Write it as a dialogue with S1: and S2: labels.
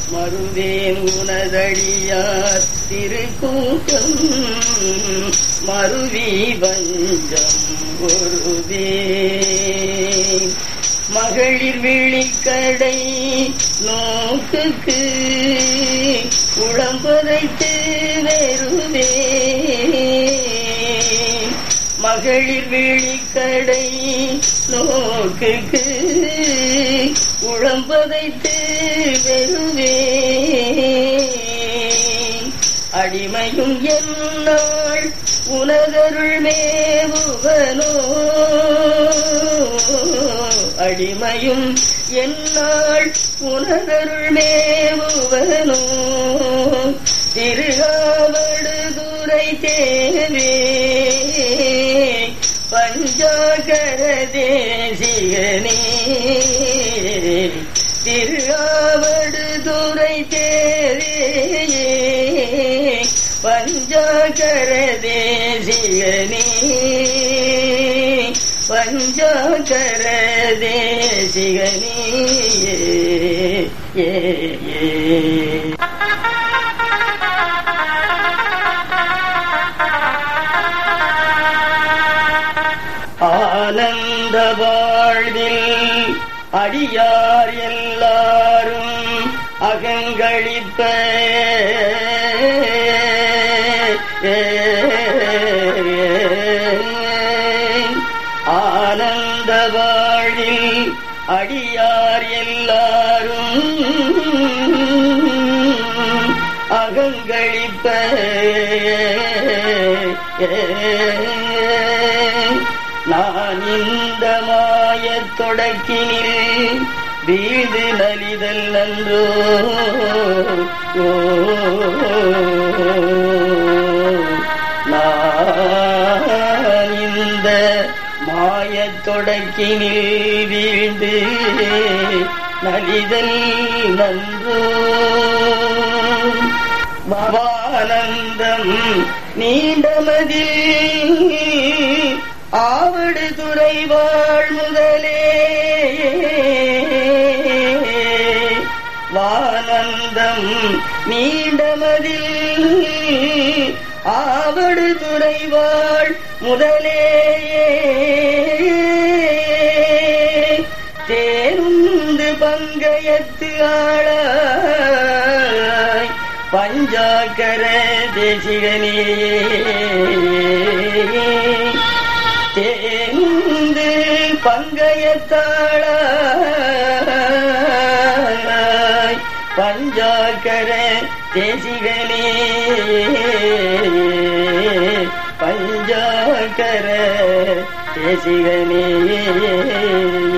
S1: மறுவேன் உனதடியார் திருக்கூட்டம் மறுவி வஞ்சம் ஒருவே மகளிர் விழிக்கடை நோக்குக்கு உளம்பதைத்து வெறுவே மகளிர் விழிக்கடை நோக்குக்கு உளம்பதைத்து வெறுவே அடிமையும் என்னாள் உலகருள் மேவுவனோ அடிமையும் என்னாள் உலகருள் மேவுவனோ திருகாவடுதுரை தேவே பஞ்சாகர தேசிகனே திருகாவடுதுரை தேவே பஞ்சாகர தேசிகனே பஞ்சாகர தேசிகனே ஏ ஏ ஆனந்த வாழ்வில் அடியார் எல்லாரும் அகங்களிப்ப ஆனந்த வாழ்வில் அடியார் எல்லாரும் அகங்களிப்ப நான் இந்த மாயத் தொடக்கினில் வீடு நலிதல் நன்றோ ஓ, நான் இந்த மாயத் தொடக்கினில் வீழ்ந்து நலிதல் நன்றோ பவானந்தம் நீண்டமதில் ஆவடு துறை வாழ் முதலே வானந்தம் நீண்டமதில் ஆவடு துறை வாழ் முதலே தேருந்து பங்கயத்து ஆளாய் பஞ்சாக்கர தேசிகனே தேந்து பங்கயத்தாளாய் பஞ்சாக்கர தேசிகனே பஞ்சாக்கர தேசிகனே